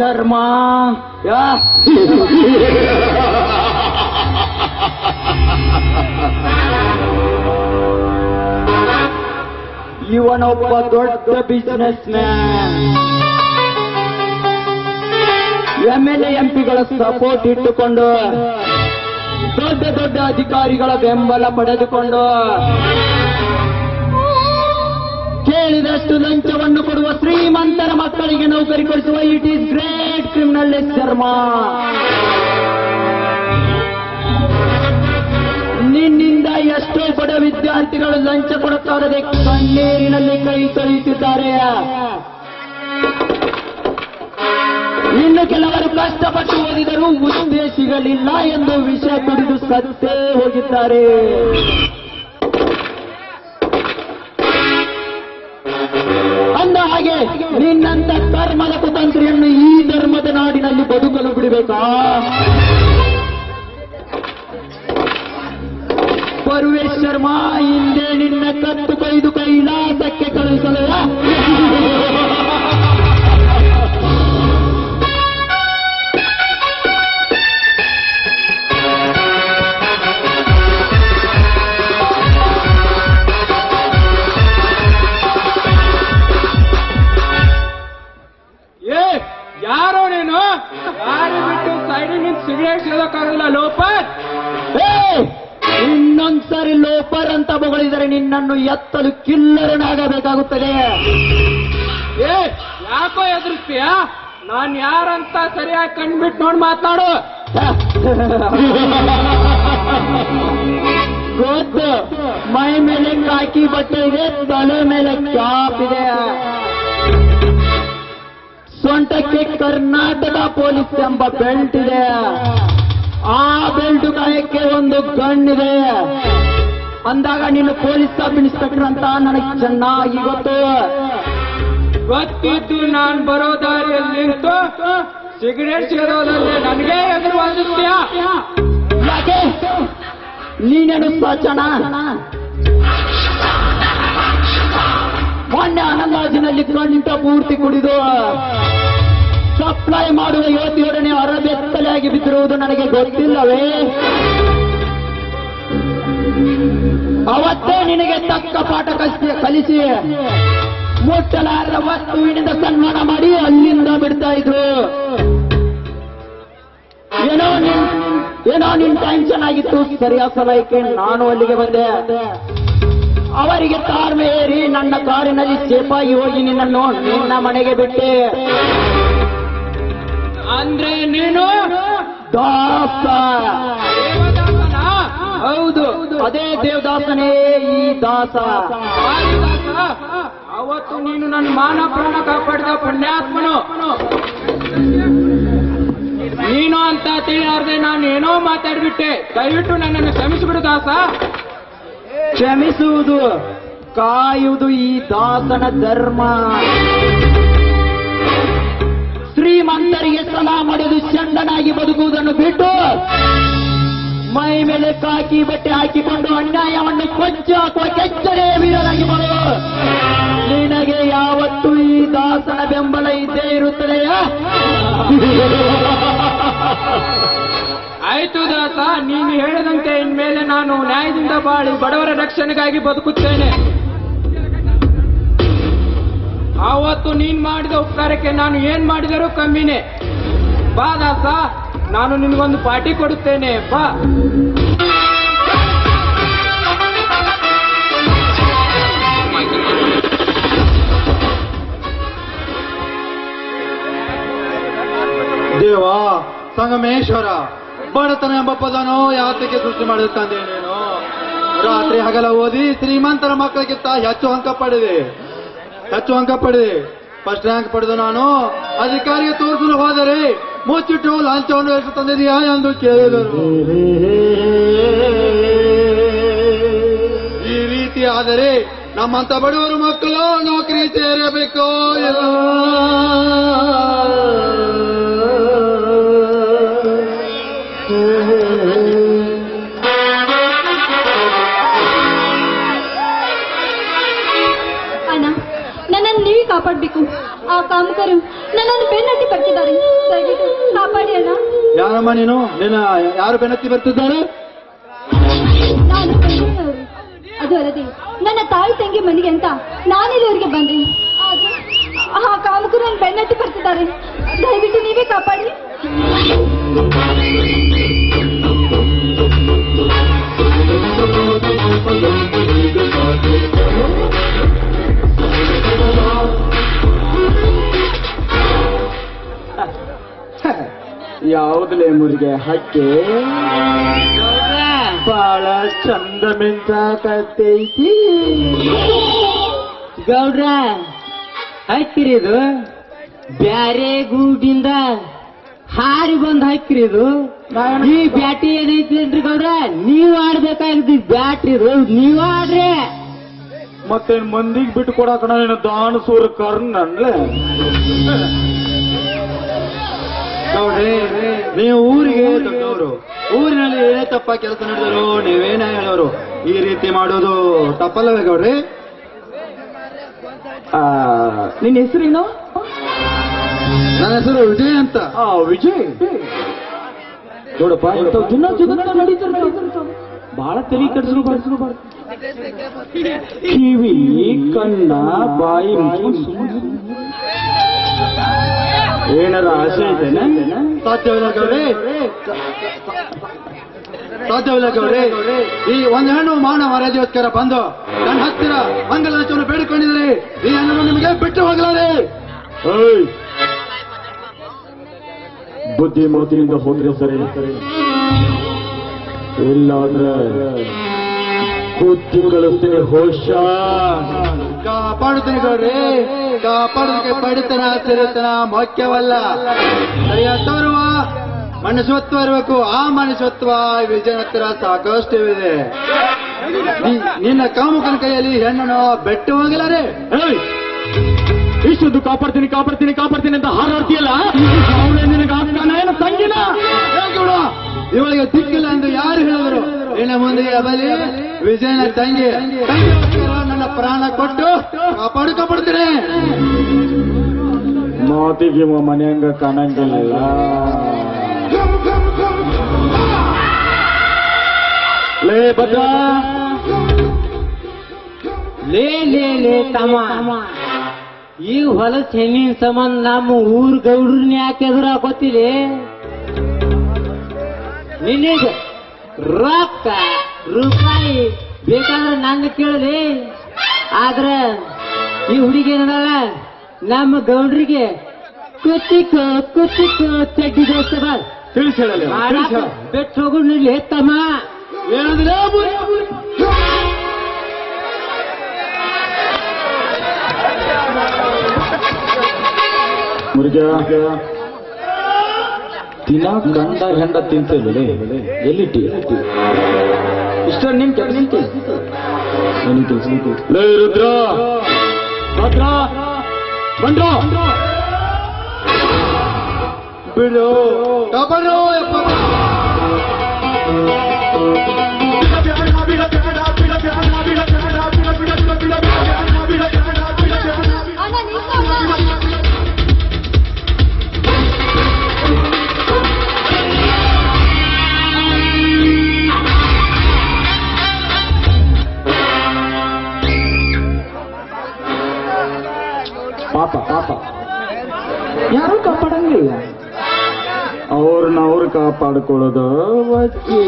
ಧರ್ಮ ಯಾ ಇವನೊಬ್ಬ ದೊಡ್ಡ businessman M L A ಎಂಪಿಗಳ ಸಪೋರ್ಟ್ ಇಟ್ಟುಕೊಂಡು ದೊಡ್ಡ ದೊಡ್ಡ ಅಧಿಕಾರಿಗಳ ಬೆಂಬಲ ಪಡೆದುಕೊಂಡು ಕೇಳಿದಷ್ಟು ಲಂಚವನ್ನು ಕೊಡುವ ಶ್ರೀಮಂತರ ಮಕ್ಕಳಿಗೆ ನೌಕರಿ ಕೊಡಿಸುವ it is great criminal Sharma ನಿನ್ನಿಂದ ಎಷ್ಟೋ ಬಡ ವಿದ್ಯಾರ್ಥಿಗಳು ಲಂಚ ಕೊಡುತ್ತಾರದೆ ಕಣ್ಣೀರಿನಲ್ಲಿ ಕೈ ತೊಳೆಯುತ್ತಿದ್ದಾರೆ ಇನ್ನು ಕೆಲವರು ಕಷ್ಟಪಟ್ಟು ಓದಿದರೂ ಹುದ್ದೆ ಸಿಗಲಿಲ್ಲ ಎಂದು ವಿಷಯ ಕುಡಿದು ಸತ್ತೇ ಹೋಗಿದ್ದಾರೆ ಅಂದ ಹಾಗೆ ನಿನ್ನಂತ ಕರ್ಮದ ಕುತಂತ್ರಿಯನ್ನು ಈ ಧರ್ಮದ ನಾಡಿನಲ್ಲಿ ಬದುಕಲು ಬಿಡಬೇಕಾ ಪರ್ವೇಶ್ ಶರ್ಮಾ ಹಿಂದೆ ನಿನ್ನ ಕತ್ತು ಕೊಯ್ದು ಕೈಲಾಸಕ್ಕೆ ಕಳುಹಿಸಲಯ ಏ ಯಾರೋ ನೀನು ಗಾಡಿ ಬಿಟ್ಟು ಸೈಡಿಗೆ ನಿಂತು ಸಿಗರೇಟ್ ಸೇದಕ್ಕಾಗಲ್ಲ ಲೋಪರ್ ಏ! ಇನ್ನೊಂದ್ಸರಿ ಲೋಪರ್ ಅಂತ ಬೊಗಳಿದರೆ ನಿನ್ನನ್ನು ಎತ್ತಲು ಕಿಲ್ಲರನಾಗಬೇಕಾಗುತ್ತದೆ ಏ ಯಾಕೋ ಎದುರಿಸ್ತೀಯ ನಾನ್ ಯಾರಂತ ಸರಿಯಾಗಿ ಕಂಡ್ಬಿಟ್ಟು ನೋಡಿ ಮಾತಾಡು ಗೊತ್ತು ಮೈ ಮೇಲೆ ಕಾಕಿ ಬಟ್ಟೆ ಇದೆ ತಲೆ ಮೇಲೆ ಕ್ಯಾಪ್ ಇದೆ ಸೊಂಟಕ್ಕೆ ಕರ್ನಾಟಕ ಪೊಲೀಸ್ ಎಂಬ ಬೆಲ್ಟ್ ಇದೆ ಆ ಬೆಲ್ಟ್ ಕಾಯಕ್ಕೆ ಒಂದು ಗಣ್ಣಿದೆ ಅಂದಾಗ ನೀನು ಪೊಲೀಸ್ ಸಬ್ ಇನ್ಸ್ಪೆಕ್ಟರ್ ಅಂತ ನನಗೆ ಚೆನ್ನಾಗಿ ಗೊತ್ತು ಗೊತ್ತಿದ್ದು ನಾನ್ ಬರೋ ದಾರಿಯಲ್ಲಿ ನಿಂತು ಸಿಗರೇಟ್ ಸೇದೋದಲ್ಲೇ ನನಗೆ ಎದುರು ವಾದಿಸ್ತೀಯ ಯಾಕೆ ನೀನೇನು ಸ್ವಚನ ಮೊನ್ನೆ ಅನಂದಾಜಿನಲ್ಲಿ ಕಂಠ ಪೂರ್ತಿ ಕುಡಿದು ಸಪ್ಲೈ ಮಾಡುವ ಯುವತಿಯೊಡನೆ ಹೊರಬೆತ್ತಲೆಯಾಗಿ ಬಿದ್ದಿರುವುದು ನನಗೆ ಗೊತ್ತಿಲ್ಲವೇ ಅವತ್ತೇ ನಿನಗೆ ತಕ್ಕ ಪಾಠ ಕಲಿಸಿ ಕಲಿಸಿ ಮುಟ್ಟಲಾರದ ವಸ್ತುವಿನಿಂದ ಸನ್ಮಾನ ಮಾಡಿ ಅಲ್ಲಿಂದ ಬಿಡ್ತಾ ಇದ್ರು ಏನೋ ನಿನ್ ಏನೋ ನಿನ್ ಟೆನ್ಷನ್ ಆಗಿತ್ತು ಸರಿಯಾದ ಸಮಯಕ್ಕೆ ನಾನು ಅಲ್ಲಿಗೆ ಬಂದೆ ಅವರಿಗೆ ತಾಳ್ಮೆ ಏರಿ ನನ್ನ ಕಾರಿನಲ್ಲಿ ಸೇಫಾಗಿ ಹೋಗಿ ನಿನ್ನನ್ನು ನಿನ್ನ ಮನೆಗೆ ಬಿಟ್ಟೆ ಅಂದ್ರೆ ನೀನು ದಾಸ ದೇವದಾಸನಾ? ಹೌದು ಅದೇ ದೇವದಾಸನೇ ಈ ದಾಸ ಮಾರಿದಾಸ? ಅವತ್ತು ನೀನು ನನ್ನ ಮಾನ ಪ್ರಾಣ ಕಾಪಾಡಿದ ಪುಣ್ಯಾತ್ಮನು ನೀನು ಅಂತ ತಿಳಿಯಾರ್ದೆ ನಾನು ಏನೋ ಮಾತಾಡ್ಬಿಟ್ಟೆ ದಯವಿಟ್ಟು ನನ್ನನ್ನು ಕ್ಷಮಿಸಿಬಿಡು ದಾಸ ಕ್ಷಮಿಸುವುದು ಕಾಯುವುದು ಈ ದಾಸನ ಧರ್ಮ ಶ್ರೀಮಂತರಿಗೆ ಸಲಹಾ ಮಾಡಿದು ಚಂಡನಾಗಿ ಬದುಕುವುದನ್ನು ಬಿಟ್ಟು ಮೈ ಮೇಲೆ ಕಾಕಿ ಬಟ್ಟೆ ಹಾಕಿಕೊಂಡು ಅನ್ಯಾಯವನ್ನು ಕೊಚ್ಚಿ ಹಾಕುವ ಕೆಚ್ಚರೆ ವೀರರಾಗಿ ಬರು ನಿನಗೆ ಯಾವತ್ತೂ ಈ ದಾಸನ ಬೆಂಬಲ ಇದ್ದೇ ಇರುತ್ತದೆಯಾ ಆಯ್ತು ದಾಸ ನೀನು ಹೇಳಿದಂತೆ ಇನ್ಮೇಲೆ ನಾನು ನ್ಯಾಯದಿಂದ ಬಾಳಿ ಬಡವರ ರಕ್ಷಣೆಗಾಗಿ ಬದುಕುತ್ತೇನೆ ಆವತ್ತು ನೀನ್ ಮಾಡಿದ ಉಪಕಾರಕ್ಕೆ ನಾನು ಏನ್ ಮಾಡಿದರೂ ಕಮ್ಮಿನೇ ಬಾ ದಾಸ ನಾನು ನಿನಗೊಂದು ಪಾರ್ಟಿ ಕೊಡುತ್ತೇನೆ ಬಾ ದೇವ ಸಂಗಮೇಶ್ವರ ಬಡತನ ಎಂಬ ಪದನೋ ಯಾತಕ್ಕೆ ಸೃಷ್ಟಿ ಮಾಡಿರುತ್ತಾನೆ ನೀನು ರಾತ್ರಿ ಹಗಲ ಓದಿ ಶ್ರೀಮಂತರ ಮಕ್ಕಳಿಗಿಂತ ಹೆಚ್ಚು ಅಂಕ ಪಡೆದೆ ಹೆಚ್ಚು ಅಂಕ ಪಡೆದೆ ಫಸ್ಟ್ ರ್ಯಾಂಕ್ ಪಡೆದು ನಾನು ಅಧಿಕಾರಿಗೆ ತೋರಿಸಲು ಹೋದರೆ ಮುಚ್ಚಿಟ್ಟು ಲಾಂಛವನ್ನು ಎಷ್ಟು ತಂದಿದೆಯಾ ಎಂದು ಕೇಳಿದರು ಈ ರೀತಿ ಆದರೆ ನಮ್ಮಂತ ಬಡವರು ಮಕ್ಕಳು ನೌಕರಿ ಸೇರಬೇಕು ಅಣ್ಣ ನನ್ನನ್ನು ನೀವೇ ಕಾಪಾಡಬೇಕು ಆ ಕಾಮಕರು ನನ್ನನ್ನು ಬೆನ್ನಟ್ಟಿ ಬರ್ತಿದ್ದಾರೆ ದಯವಿಟ್ಟು ಕಾಪಾಡಿ ಅಣ್ಣ ಯಾರಮ್ಮ ನೀನು ನಿನ್ನ ಯಾರು ಬೆನ್ನತ್ತಿ ಬರ್ತಿದ್ದಾರೆ ನಾನು ಬೆಂಗಳೂರವರು ಅದು ಅಲ್ಲದೆ ನನ್ನ ತಾಯಿ ತಂಗಿ ಮನೆಗೆ ಅಂತ ನಾನಿಲ್ಲಿವರೆಗೆ ಬಂದೆ ಆದ್ರೆ ಆ ಕಾಮಕರು ನನ್ನ ಬೆನ್ನಟ್ಟಿ ಬರ್ತಿದ್ದಾರೆ ದಯವಿಟ್ಟು ನೀವೇ ಕಾಪಾಡಿ ಯಾವುದಲೇ ಮುರಿಗೆ ಹಕ್ಕೆ ಬಹಳ ಚಂದ ಮಿಂಚಾಕತ್ತೈತಿ ಗೌಡ್ರ ಹಾಕಿರಿ ಇದು ಬ್ಯಾರೆ ಗೂಡಿಂದ ಹಾರಿ ಬಂದ್ ಹಾಕಿರಿ ಇದು ಈ ಬ್ಯಾಟಿ ಏನೈತಿ ಗೌಡ್ರ ನೀವ್ ಆಡ್ಬೇಕಾಗಿದ್ದು ಬ್ಯಾಟ್ರಿ ಇದು ನೀವ್ ಆಡ್ರಿ ಮತ್ತೆ ಮಂದಿಗೆ ಬಿಟ್ಟು ಕೊಡಕಣ ನೀನು ದಾನಸೂರ ಕರ್ನನ್ಲೆ ನೋಡ್ರಿ ನೀವು ಊರಿಗೆ ದೊಡ್ಡವರು ಊರಿನಲ್ಲಿ ಏನೇ ತಪ್ಪ ಕೆಲಸ ನಡೆದರು ನೀವೇನೇ ಹೇಳೋರು ಈ ರೀತಿ ಮಾಡೋದು ತಪ್ಪಲ್ಲವೇ ಗೌಡ್ರಿ ನಿನ್ನ ಹೆಸರೇನು ನನ್ನ ಹೆಸರು ವಿಜಯ್ ಅಂತ ಆ ವಿಜಯ್ ನೋಡಪ್ಪ ಇಂಥವ್ ದಿನ ಜಗತ್ತ ನಡೀತಾರೆ ಬಹಳ ತಲೆ ಕೆಡಿಸ್ಕೋಬಾರ್ದು ಕಿವಿ ಕಣ್ಣ ಬಾಯಿ ಮುಚ್ಕೊಂಡ್ ಸುಮ್ನೆ ಏನಾರ ಆಸೆ ಐತೆನಾ ಸಾಧ್ಯವಿಲ್ಲ ಗೌಡ್ರಿ ಸಾಧ್ಯವಿಲ್ಲ ಗೌಡ್ರಿ ಈ ಒಂದು ಹೆಣ್ಣು ಮಾನ ಮರ್ಯಾದೆಗೋಸ್ಕರ ಬಂದು ನನ್ನ ಹತ್ತಿರ ಮಂಗಲಾಚವನ್ನು ಬೇಡಿಕೊಂಡಿದ್ರಿ ಈ ಹೆಣ್ಣನ್ನು ನಿಮಗೆ ಬಿಟ್ಟು ಹೋಗಲಾರೆ ಏಯ್ ಬುದ್ಧಿ ಮಾತಿನಿಂದ ಹೋದ್ರೆ ಸರಿ ಇಲ್ಲಾಂದ್ರೆ ಕೂತಿ ಕಳಿಸ್ತೀನಿ ಹೋಶ ಕಾಪಾಡುತ್ತೀನಿ ಗೌಡ್ರಿ ಕಾಪಾಡೋದಕ್ಕೆ ಪಡಿತನ ಸಿರಿತನ ಮುಖ್ಯವಲ್ಲ ಸರಿಯಾದ ತೋರುವ ಮನುಷ್ಯತ್ವ ಇರಬೇಕು ಆ ಮನುಷ್ಯತ್ವ ವಿಜಯನ ಹತ್ತಿರ ಸಾಕಷ್ಟಿದೆ ನಿ- ನಿನ್ನ ಕಾಮುಕನ ಕೈಯಲ್ಲಿ ಹೆಣ್ಣನ್ನು ಬೆಟ್ಟು ಹೋಗಲಾರೆ ಏಯ್ ಇಷ್ಟೊಂದು ಕಾಪಾಡ್ತೀನಿ ಕಾಪಾಡ್ತೀನಿ ಕಾಪಾಡ್ತೀನಿ ಅಂತ ಹಾರಾಡ್ತೀಯಲ್ಲ ಅವಳೇ ನಿನಗೆ ಆಗ್ತಾನೆ ಏನು ತಂಗಿನ ಗೌಡ, ಇವಳಿಗೆ ದಿಕ್ಕಿಲ್ಲ ಎಂದು ಯಾರು ಹೇಳಿದರು ಇನ್ನು ಮುಂದೆ ಬಲಿ ವಿಜಯನ ತಂಗಿ ತಂಗಿಗೋಸ್ಕರ ನನ್ನ ಪ್ರಾಣ ಕೊಟ್ಟು ಕಾಪಾಡು ಕಾಪಾಡ್ತೀನಿ ಮಾತಿಗೆ ಇವ ಮನೆಯಂಗ ಕಾಣಂಗಿಲ್ಲ ಲೇ ಭದ್ರ ಲೇ ಲೇ ಲೇ ತಮ್ಮ ಈ ಹೊಲಸ್ ಹೆಣ್ಣಿನ ಸಂಬಂಧ ನಮ್ಮ ಊರ್ ಗೌಡ್ರನ್ನ ಯಾಕೆ ಎದುರು ಹಾಕೋತಿಲಿ ನಿನಗ ರೊಕ್ಕ ರೂಪಾಯಿ ಬೇಕಾದ್ರೆ ನನ್ನ ಕೇಳಲಿ ಆದ್ರ ಈ ಹುಡುಗಿ ಏನದಲ್ಲ ನಮ್ಮ ಗೌಡ್ರಿಗೆ ಕುತ್ತಿಕೋ ಕುತ್ತಿಕೋ ಚಡ್ಡಿ ದೋಸ್ತ ಬಾ ತಿಳಿಸಿ ಹೇಳಲ್ಲ ತಿಳಿಸಿ ಹೇಳ ಬಿಟ್ಟು ಹೋಗು ನಿಲ್ಲಿ ತಮ್ಮ ಏನಂದ್ರೆ ಮುರುಗ ದಿನ ಗಂಡ ಹೆಂಡ ತಿಂತಿಲ್ಲ ಎಲ್ಲಿಟ್ಟಿ ಇಷ್ಟ ನಿಮ್ ಕೆಲಸ ಲೇ ರುದ್ರ ಭದ್ರ ಬಂದ್ರು ಬಿಡು ಕಾಪಾಡು ಯಪ್ಪ. ಅಣ್ಣ ನಿಲ್ಸು ಅಣ್ಣ. ಪಾಪ ಪಾಪ ಯಾರು ಕಾಪಾಡಂಗಿಲ್ಲ ಅವ್ರನ್ನ ಅವ್ರು ಕಾಪಾಡ್ಕೊಳ್ಳೋದು ವಚ್ಚಿ.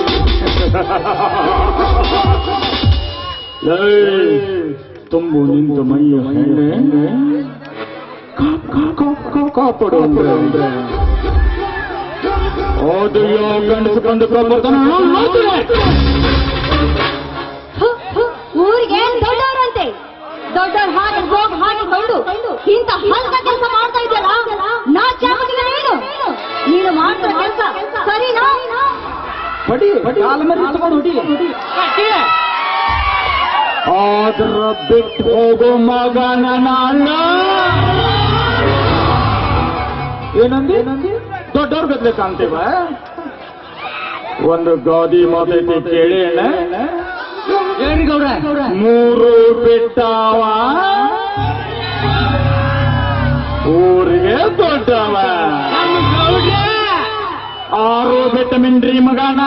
ಏಯ್, ತುಂಬು ನಿಂತು ಮೈಯ ಹೆಣ್ಣೆ ಕಾಪ್- ಕಾಪ್- ಕಾಪ್- ಕಾಪ್- ಕಾಪಾಡು ಅಂದ್ರೆ ಅದು ಯಾವ ಗಂಡಸು ಬಂದು ಕಾಪಾಡ್ತಾನೋ ನೋಡ್ತೀನಿ. ಹು, ಹು, ಊರಿಗೆ ದೊಡ್ಡವರಂತೆ ದೊಡ್ಡವ್ರ ಹಾಗೆ ಹೋಗ್ ಹಾಕಿಕೊಂಡು ಇಂತ ಹಲ್ಕ ಕೆಲಸ ಮಾಡ್ತಾ ಇದ್ದಲ್ಲ ನಾಚೆ ಆಗೋದಿಲ್ಲ ನೀನು ನೀನು ಮಾಡ್ತಾ ಕೆಲಸ ಸರಿನಾ ಬಡಿ ಕಾಲ ಮೇಲೆ ತಗೊಂಡು ಹೊಡಿ ಆದ್ರ ಬಿಟ್ಟು ಹೋಗೋ ಮಗನ ನಾಳ ಏನಂದಿ ಏನಂದಿ ದೊಡ್ಡವ್ರ ಗದ್ಲೆ ಕಾಣ್ತೀವ ಒಂದು ಗಾದಿ ಮಾತೈತಿ ಕೇಳಿ ಹೇಳ್ರಿ ಗೌಡ್ರ ಮೂರು ಬಿಟ್ಟಾವ ಊರಿಗೆ ನನಗೆ ದೊಡ್ಡವ ಆರು ವಿಟಮಿನ್ ಡಿ ಮಗನ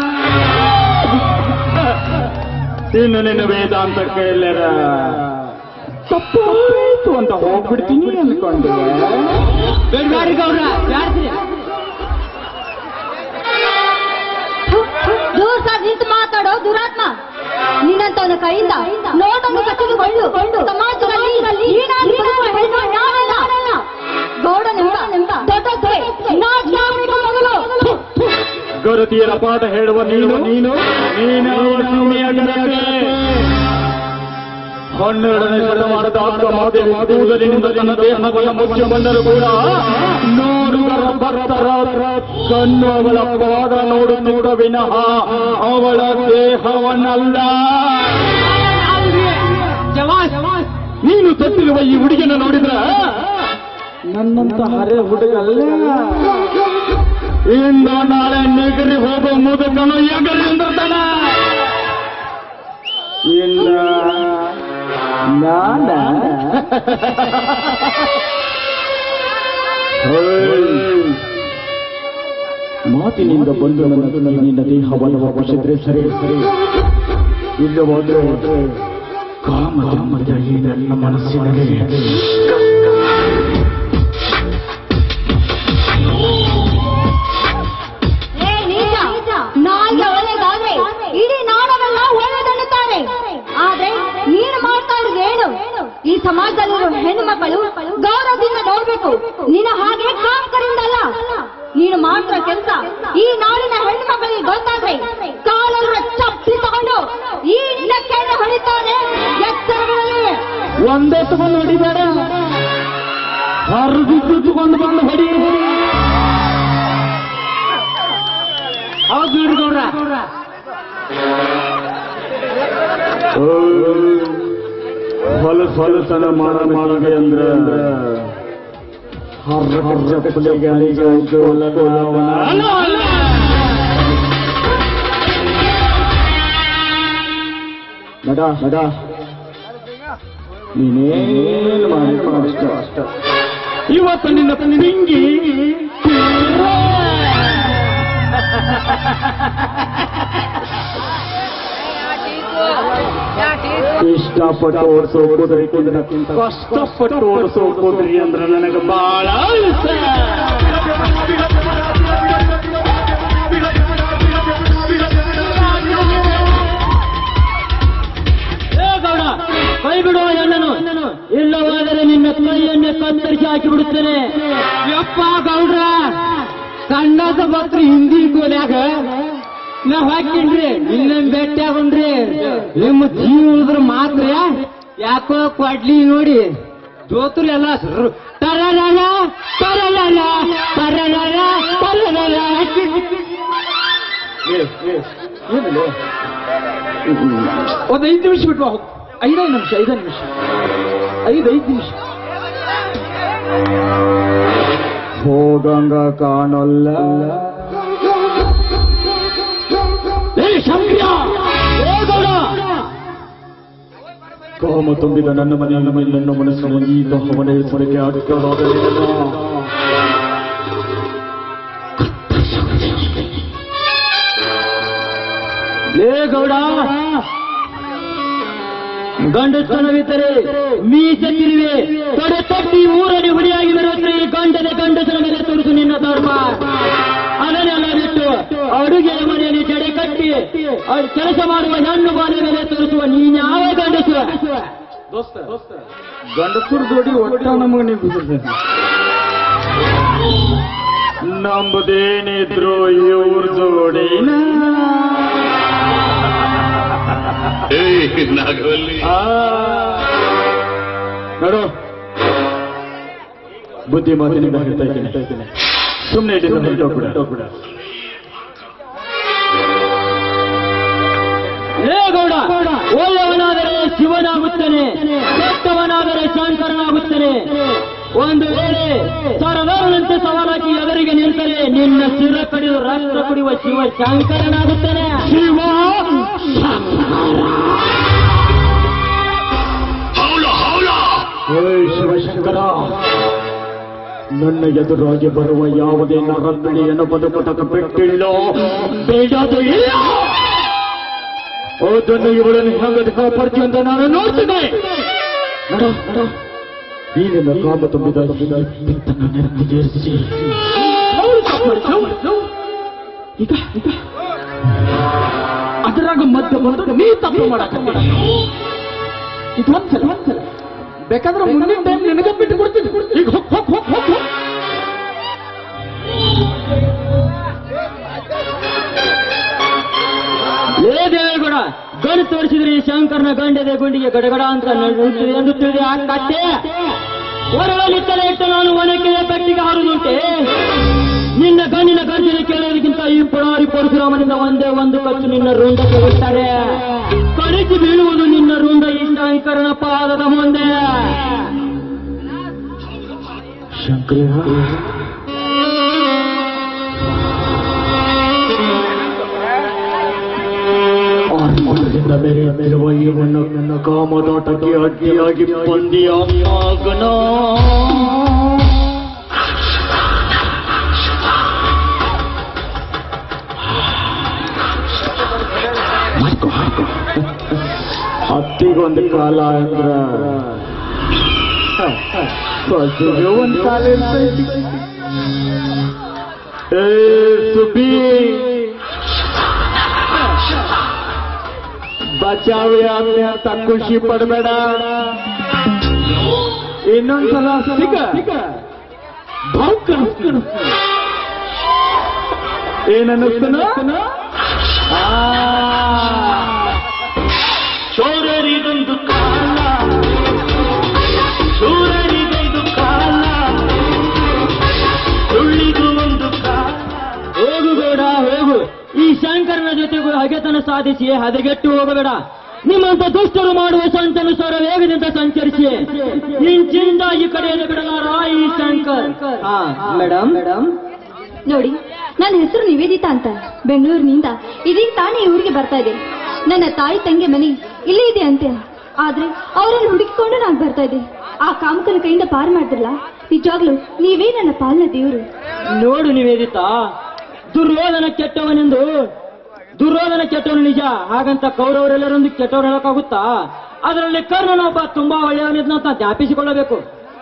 ಇನ್ನು ನಿನ್ನ ವೇದಾಂತಕ್ಕೆ ಎಲ್ಲರ ತಪ್ಪಾಯ್ತು ಅಂತ ಹೋಗ್ಬಿಡ್ತೀನಿ ಅನ್ಕೊಂಡೆ ಬೇಡ್ಬ್ಯಾಡ್ರಿ ಗೌಡ್ರ ಬ್ಯಾಡ್ರಿ ದೂರ ಸರ್ ನಿಂತು ಮಾತಾಡೋ ದುರಾತ್ಮ ನಿನ್ನಂತವನ ಕೈಯಿಂದ ನೋಟನ್ನು ಕಸಿದುಕೊಂಡು ಸಮಾಜದಲ್ಲಿ ಹೀನಾಗಿ ಬದುಕುವ ಹೆಣ್ಣು ನಾನಲ್ಲ ಗೌಡನೆಂಬ ದೊಡ್ಡ ದೊರೆ ನಾಚಿಕೆಯ ಮಗಳು ಗರತಿಯರ ಪಾಠ ಹೇಳುವ ನೀನು ನೀನು ನೀನು ಅವನ ಸೀಮೆಯಾಗಿರಬೇಕು. ಹನ್ನೆರಡನೇ ಶತಮಾನದ ಅಕ್ಕ ಮಾದೇವಿ ಕೂದಲಿನಿಂದ ತನ್ನ ದೇಹವನ್ನು ಮುಚ್ಚಿ ಬಂದರೂ ಕೂಡ ನೋಡುಗರ ಭಕ್ತರ ಕಣ್ಣು ಅವಳ ಪಾದ ನೋಡು ನೋಡ ವಿನಃ ಅವಳ ದೇಹವನ್ನಲ್ಲ ನೀನು ತತ್ತಿರುವ ಈ ಹುಡುಗಿನ ನೋಡಿದ್ರ ನನ್ನಂತ ಹರೆ ಹುಡುಗಲ್ಲ ಇಂದು ನಾಳೆ ನೆಗರಿ ಹೋಗೋ ಮುದುಕನು ಎಗರಿ ಎಂದಿರ್ತಾನ ಇಲ್ಲ ನಾನ ಮಾತಿನಿಂದ ಬಂದು ನನ್ನ ನಿನ್ನ ದೇಹವನ್ನು ವಶಿದ್ರೆ ಸರಿ ಸರಿ ಇಲ್ಲವಾದ್ರೆ ಕಾಮದ ಈ ನನ್ನ ಮನಸ್ಸಿನಲ್ಲಿ ಏ ನೀಚ ನಾಲ್ಗೆ ಒಳ್ಳೆದಾದ್ರೆ ಇಡೀ ನಾಡವೆಲ್ಲ ಒಳ್ಳೆದನ್ನುತ್ತಾರೆ ಆದ್ರೆ ನೀನು ಮಾಡ್ತಾ ಇರೋದು ಏನು ಈ ಸಮಾಜದಲ್ಲಿರೋ ಹೆಣ್ಣು ಮಕ್ಕಳು ಗೌರವದಿಂದ ನೋಡ್ಬೇಕು ನಿನ್ನ ಹಾಗೆ ಕಾಮಕರಿಂದ ಅಲ್ಲ ನೀನು ಮಾತ್ರ ಕೆಲಸ ಈ ನಾಡಿನ ಹೆಣ್ಣು ಮಕ್ಕಳಿಗೆ ಗೊತ್ತಾದ್ರೆ ಕಾಲರ ಚಪ್ಪಿ ತಗೊಂಡು ಈ ಕೆಳ ಹೊಡಿತಾರೆ ಎಚ್ಚರಗಳಲ್ಲಿ ಒಂದೇ ತಗೊಂಡು ಹೊಡಿಬೇಡ ಹರಿದು ತಗೊಂಡು ಬಂದು ಹೊಡಿ ಹೌದು ಬಿಡ್ರಿ ಗೌಡ್ರ ಹೊಲಸು ಹೊಲಸನ ಮಾಡ ಮಾಡಿದೆ ಅಂದ್ರೆ ಹರ್ರ ಹರ್ರ ಪುಲಿಗೆ ಅಲಿಗೆ ಉಗ್ಗವಲ್ಲ ನಡ ನಡ ನೀನೇನು ಮಾಡಿ ಅಷ್ಟ ಅಷ್ಟ ಇವತ್ತು ನಿನ್ನ ಪಿಂಗಿ ಇಷ್ಟಪಟ್ಟು ಓಡಿಸೋ ಕುದುರೆಕ್ಕಿಂತ ಕಷ್ಟಪಟ್ಟು ಓಡಿಸೋ ಕುದುರೆ ಅಂದ್ರೆ ನನಗೆ ಬಹಳ ಇಷ್ಟ ಏ ಗೌಡ ಕೈ ಬಿಡುವ ಹೆಣ್ಣನು ಇಲ್ಲವಾದರೆ ನಿನ್ನ ಕೈಯನ್ನೇ ಕತ್ತರಿಸಿ ಹಾಕಿ ಬಿಡುತ್ತೇನೆ ಯಪ್ಪ ಗೌಡ್ರ ಸಣ್ಣದ ಭಕ್ತರು ಹಿಂದಿ ಕೋಲ್ಯಾಗ ನಾ ಹಾಕಿನ್ರಿ ಇನ್ನೊಂದ್ ಭೇಟಿ ಆಗೊಂಡ್ರಿ ನಿಮ್ಮ ಜೀವ ಉಳಿದ್ರ ಮಾತ್ರ ಯಾಕೋ ಕೊಡ್ಲಿ ನೋಡಿ ಜೋತ್ರು ಎಲ್ಲ ರು- ಟರರರ, ಟರರರ, ಟರರರ, ಟರರರ. ಒಂದ್ ಐದು ನಿಮಿಷ ಬಿಟ್ಟು ಹೋಗು ಐದೈದು ನಿಮಿಷ ಐದು ನಿಮಿಷ ಐದೈದು ನಿಮಿಷ ಹೋಗಂಗ ಕಾಣಲ್ಲ ಏ ಶಂಕ್ರಿಯ! ಏ ಗೌಡ! ಕಾಮ ತುಂಬಿದ ನನ್ನ ಮನೆಯ ಮೇಲೆ ನನ್ನ ಮನಸ್ಸನ್ನು ಈ ದಹವನೆ ಸ್ವರಕ್ಕೆ ಅಡ್ಕೊಳ್ಳೋದರಿಂದ ಲೇ ಗೌಡ ಗಂಡಸ್ತನವಿದ್ದರೆ ಮೀಸೆ ತಿರುವೆ ತೊಡೆ ತಟ್ಟಿ ಊರಡಿ ಹುಡಿಯಾಗಿ ಬರುತ್ತಾರೆ ಗಂಡದ ಗಂಡಸರ ಮೇಲೆ ತೋರಿಸು ನಿನ್ನ ಧರ್ಮ ಅದನ್ನೆಲ್ಲ ಬಿಟ್ಟು ಅಡುಗೆಯ ಮನೆಯಲ್ಲಿ ಜಡೆ ಕಟ್ಟಿ ಅಡ್- ಕೆಲಸ ಮಾಡುವ ಹೆಣ್ಣು ಬಾಲ ಮೇಲೆ ತೋರಿಸುವ ನೀನ್ಯಾವ ಗಂಡಸು ಗಂಡಸರು ಜೋಡಿ ಒಟ್ಟ ನಮಗೆ ನಿಂತಿದೆ ನಂಬುದೇನಿದ್ರು ಇವ್ರ ಜೋಡಿನ ಆ. ನೋಡು ಬುದ್ಧಿ ಮಾತಿನಿಂದ ಹೇಳ್ತಾ ಇದ್ದೀನಿ ಸುಮ್ಮನೆ ಇಟ್ಟಿದ್ದ ಹೊರಟೋಗ್ಬಿಡ ಲೇ ಗೌಡ ಒಳ್ಳೆಯವನಾದರೆ ಶಿವನಾಗುತ್ತಾನೆ ಕೆಟ್ಟವನಾದರೆ ಶಂಕರನಾಗುತ್ತಾನೆ ಒಂದು ವೇಳೆ ಸರದಾರನಂತೆ ಸವಾಲಾಗಿ ಎದುರಿಗೆ ನಿಂತರೆ ನಿನ್ನ ಶಿರ ಕಡಿದು ರಕ್ತ ಕುಡಿಯುವ ಶಿವ ಶಂಕರನಾಗುತ್ತಾನೆ ಶಿವ ಓಯ್ ಶಿವಶಂಕರ ನನ್ನ ಎದುರಾಗಿ ಬರುವ ಯಾವುದೇ ನರಪಿಳಿಯನ್ನು ಬದುಕುಟಕ್ಕೆ ಬಿಟ್ಟಿಲ್ಲ ಬೇಡದು ಇಲ್ಲ ಅದನ್ನು ಇವಳನ್ನು ಹೆಂಗದ ಕಾಪಾಡ್ತೀವಿ ಅಂತ ನಾನು ನೋಡ್ತೇನೆ ನಡ ನಡ ಈ ನಿನ್ನ ಕಾಮ ತುಂಬಿದ ತನ್ನ ನೆನಪಿಗೇರಿಸಿ ಈಗ ಈಗ ಅದರಾಗ ಮಧ್ಯ ಬಂದು ನೀ ತಪ್ಪು ಮಾಡಕತ್ತಿ ಇದು ಒಂದ್ಸಲ ಒಂದ್ಸಲ ಬೇಕಾದ್ರೆ ಮುಂದಿನ ಟೈಮ್ ನಿನಗೆ ಬಿಟ್ಟು ಕೊಡ್ತೀನಿ ಈಗ ಹೋಗ್ ಹೋಗ್ ಹೋಗ್ ಹೋಗ್ ಹೋಗ್. ಏ ದೇವೇಗೌಡ ಗಂಡು ತೋರಿಸಿದ್ರಿ ಶಂಕರನ ಗಂಡದ ಗುಂಡಿಗೆ ಗಡಗಡ ಅಂತ ನಡುತ್ತಿದೆ ಎಂದು ತಿಳಿದು ಆ ಕತ್ತೆ ಹೊರಗಲ್ಲಿ ತಲೆ ಇಟ್ಟು ನಾನು ಒನಕ್ಕೆ ಕಟ್ಟಿಗೆ ಹಾರುದುಂಟೆ ನಿನ್ನ ಗಂಡಿನ ಗರ್ಜನೆ ಕೇಳೋದಕ್ಕಿಂತ ಈ ಪುಣಾರಿ ಪರಶುರಾಮನಿಂದ ಒಂದೇ ಒಂದು ಕಚ್ಚು ನಿನ್ನ ರುಂಡಕ್ಕೆ ಬಿಡ್ತಾರೆ ಕಡಿಸಿ ಬೀಳುವುದು ನಿನ್ನ ರುಂಡ ಈ ಶಂಕರನ ಪಾದದ ಮುಂದೆ ಆತ್ಮದಿಂದ ಬೇರೆ ಮೇರುವ ಇವನು ನನ್ನ ಕಾಮದಾಟಕ್ಕೆ ಅಡ್ಡಿಯಾಗಿ ಬಂದಿಯ ಮಗನ ಹತ್ತಿಗೊಂದು ಕಾಲ ಅಂದ್ರ ಬಸ್ಸಿಗೆ ಒಂದು ಕಾಲ ಇರ್ತೈತಿ. ಏ ಸುಬ್ಬಿ ಬಚಾವಿ ಆದ್ಮೆ ಅಂತ ಖುಷಿ ಪಡಬೇಡ ಇನ್ನೊಂದ್ಸಲ ಸಿಗ ಭೌಂಕರ್ ಏನನ್ನಿಸ್ತನ ಶೌರ್ಯರಿಗೊಂದು ಕಾಲ ಶೂರರಿಗೊಂದು ಕಾಲ ಸುಳ್ಳಿಗೂ ಒಂದು ಕಾಲ ಹೋಗು ಬೇಡ ಹೋಗು ಈ ಶಂಕರನ ಜೊತೆಗೂ ಹಗೆತನ ಸಾಧಿಸಿ ಹದಗೆಟ್ಟು ಹೋಗಬೇಡ ನಿಮ್ಮಂತ ದುಷ್ಟರು ಮಾಡುವ ಸಂಚನುಸಾರ ವೇಗದಿಂದ ಸಂಚರಿಸಿ ಇಂಚಿಂದ ಈ ಕಡೆಯನ್ನು ಬಿಡಲಾರ ಈ ಶಂಕರ್ ಮೇಡಮ್ ಮೇಡಮ್ ನೋಡಿ ನನ್ನ ಹೆಸರು ನಿವೇದಿತಾ ಅಂತ ಬೆಂಗಳೂರಿನಿಂದ ಇದೀಗ ತಾನೇ ಈ ಊರಿಗೆ ಬರ್ತಾ ಇದೆ ನನ್ನ ತಾಯಿ ತಂಗಿ ಮನೆ ಇಲ್ಲೇ ಇದೆ ಅಂತೆ ಆದ್ರೆ ಅವರನ್ನು ಹುಡುಕಿಕೊಂಡು ನಾನು ಬರ್ತಾ ಇದ್ದೆ ಆ ಕಾಮಕನ ಕೈಯಿಂದ ಪಾರು ಮಾಡಿದ್ರಲ್ಲ ನಿಜವಾಗ್ಲು ನೀವೇ ನನ್ನ ಪಾಲನ ದೇವರು ನೋಡು ನಿವೇದಿತಾ ದುರ್ಯೋಧನ ಕೆಟ್ಟವನೆಂದು ದುರ್ಯೋಧನ ಕೆಟ್ಟವನು ನಿಜ ಹಾಗಂತ ಕೌರವರೆಲ್ಲರೊಂದು ಕೆಟ್ಟವರು ಹೇಳಕ್ಕಾಗುತ್ತಾ ಅದರಲ್ಲಿ ಕರ್ಣನೊಬ್ಬ ತುಂಬಾ ಒಳ್ಳೆಯವನಿದ್ನ ಅಂತ ಜ್ಞಾಪಿಸಿಕೊಳ್ಳಬೇಕು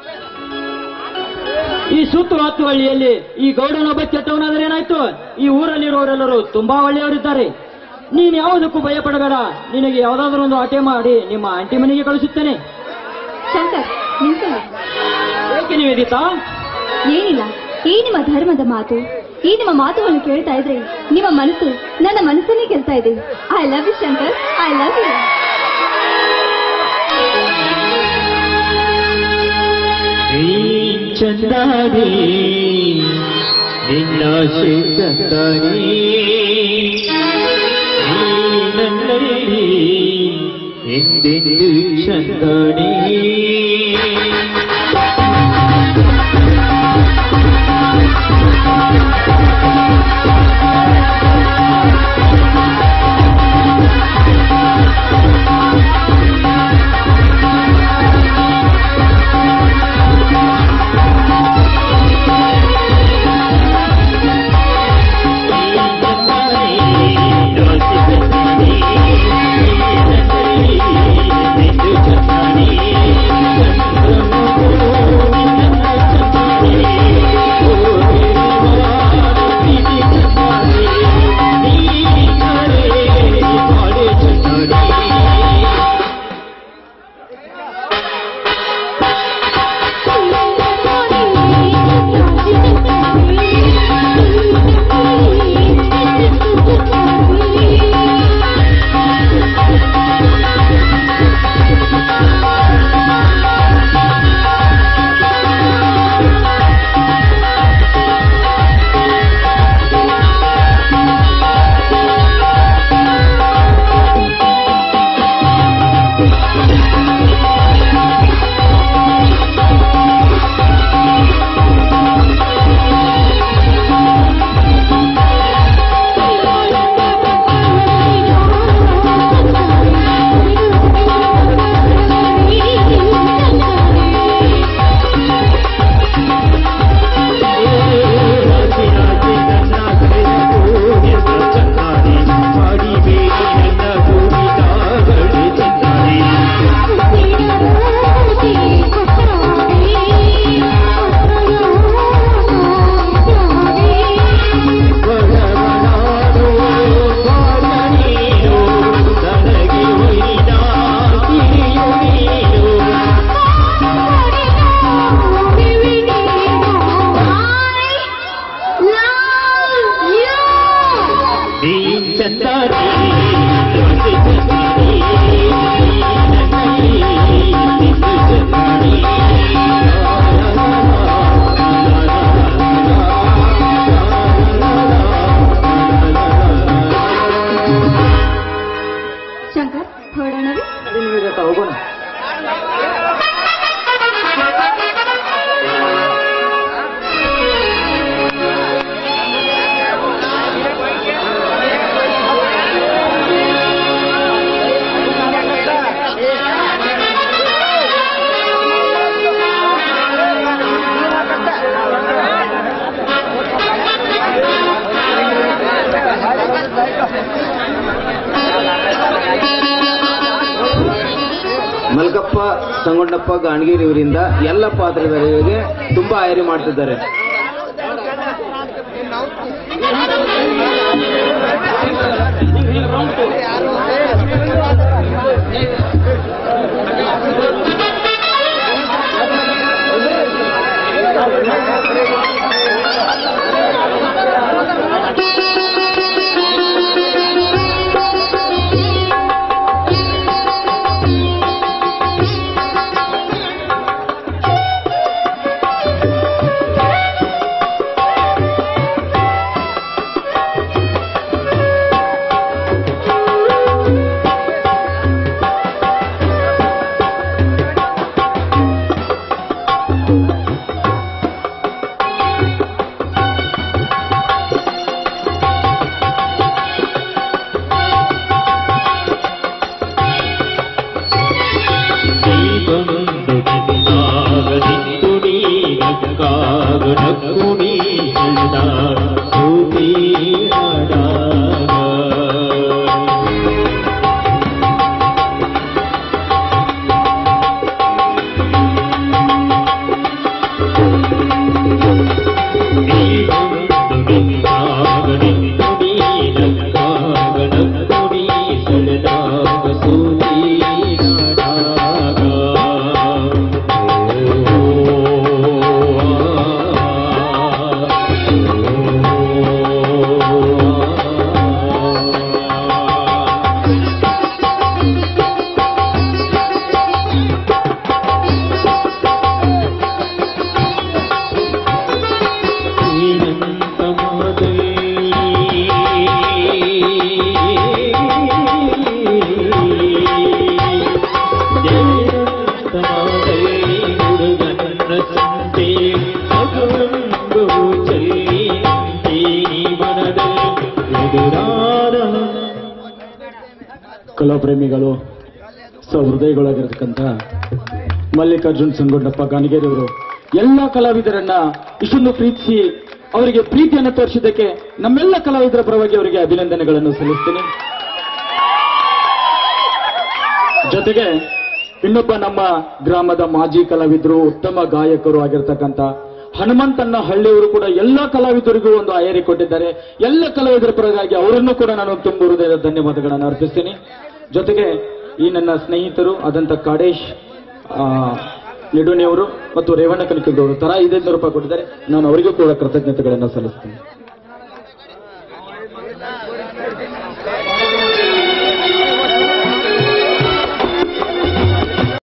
ಈ ಸುತ್ತು ಹತ್ತು ಹಳ್ಳಿಯಲ್ಲಿ ಈ ಗೌಡನೊಬ್ಬ ಕೆಟ್ಟವನಾದ್ರೆ ಏನಾಯ್ತು ಈ ಊರಲ್ಲಿರುವವರೆಲ್ಲರೂ ತುಂಬಾ ಒಳ್ಳೆಯವರಿದ್ದಾರೆ ನೀನ್ ಯಾವುದಕ್ಕೂ ಭಯಪಡಬೇಡ ನಿನಗೆ ಯಾವ್ದಾದ್ರು ಒಂದು ಆಟೆ ಮಾಡಿ ನಿಮ್ಮ ಆಂಟಿ ಮನೆಗೆ ಕಳಿಸುತ್ತೇನೆ ಶಂಕರ್ ನಿಂತ್ಕೊಳ್ಳಿ. ಏಕೆ ನಿವೇದಿತಾ ಏನಿಲ್ಲ ಈ ನಿಮ್ಮ ಧರ್ಮದ ಮಾತು ಈ ನಿಮ್ಮ ಮಾತುಗಳನ್ನು ಕೇಳ್ತಾ ಇದ್ರೆ ನಿಮ್ಮ ಮನಸ್ಸು ನನ್ನ ಮನಸ್ಸನ್ನೇ ಗೆಲ್ತಾ ಇದೆ I love you Shankar I love you ಚಂದಾರಿ ನಿನ್ನ ಚಂದಾರಿ ನನ್ನಲ್ಲಿ ಎಂದೆಂದು ಚಂದಾರಿ ಚಂದಾರಿ ರಂಗಪ್ಪ ಸಂಗೊಂಡಪ್ಪ ಗಾಣಗಿರಿ ಇವರಿಂದ ಎಲ್ಲ ಪಾತ್ರಧಾರಿಗಳಿಗೆ ತುಂಬಾ ಆಯರಿ ಮಾಡ್ತಿದ್ದಾರೆ ಕಲಾಪ್ರೇಮಿಗಳು ಸಹೃದಯಗಳಾಗಿರ್ತಕ್ಕಂಥ ಮಲ್ಲಿಕಾರ್ಜುನ್ ಸಂಗೊಂಡಪ್ಪ ಗಾಣಿಗೇರಿ ಅವರು ಎಲ್ಲ ಕಲಾವಿದರನ್ನ ಇಷ್ಟೊಂದು ಪ್ರೀತಿಸಿ ಅವರಿಗೆ ಪ್ರೀತಿಯನ್ನು ತೋರಿಸಿದ್ದಕ್ಕೆ ನಮ್ಮೆಲ್ಲ ಕಲಾವಿದರ ಪರವಾಗಿ ಅವರಿಗೆ ಅಭಿನಂದನೆಗಳನ್ನು ಸಲ್ಲಿಸ್ತೀನಿ ಜೊತೆಗೆ ಇನ್ನೊಬ್ಬ ನಮ್ಮ ಗ್ರಾಮದ ಮಾಜಿ ಕಲಾವಿದರು ಉತ್ತಮ ಗಾಯಕರು ಆಗಿರ್ತಕ್ಕಂಥ ಹನುಮಂತಣ್ಣ ಹಳ್ಳಿಯವರು ಕೂಡ ಎಲ್ಲ ಕಲಾವಿದರಿಗೂ ಒಂದು ಆಯರಿ ಕೊಟ್ಟಿದ್ದಾರೆ ಎಲ್ಲ ಕಲಾವಿದರ ಪರವಾಗಿ ಅವರನ್ನು ಕೂಡ ನಾನು ತುಂಬ ಹೃದಯದ ಧನ್ಯವಾದಗಳನ್ನು ಅರ್ಪಿಸ್ತೀನಿ ಜೊತೆಗೆ ಈ ನನ್ನ ಸ್ನೇಹಿತರು ಆದಂತ ಕಾಡೇಶ್ ಆ, ನಿಡುಣಿಯವರು ಮತ್ತು ರೇವಣ್ಣ ಕನಕಗೌಡರು ತರ ಐದೈದು ರೂಪಾಯಿ ಕೊಟ್ಟಿದ್ದಾರೆ ನಾನು ಅವರಿಗೂ ಕೂಡ ಕೃತಜ್ಞತೆಗಳನ್ನು ಸಲ್ಲಿಸ್ತೀನಿ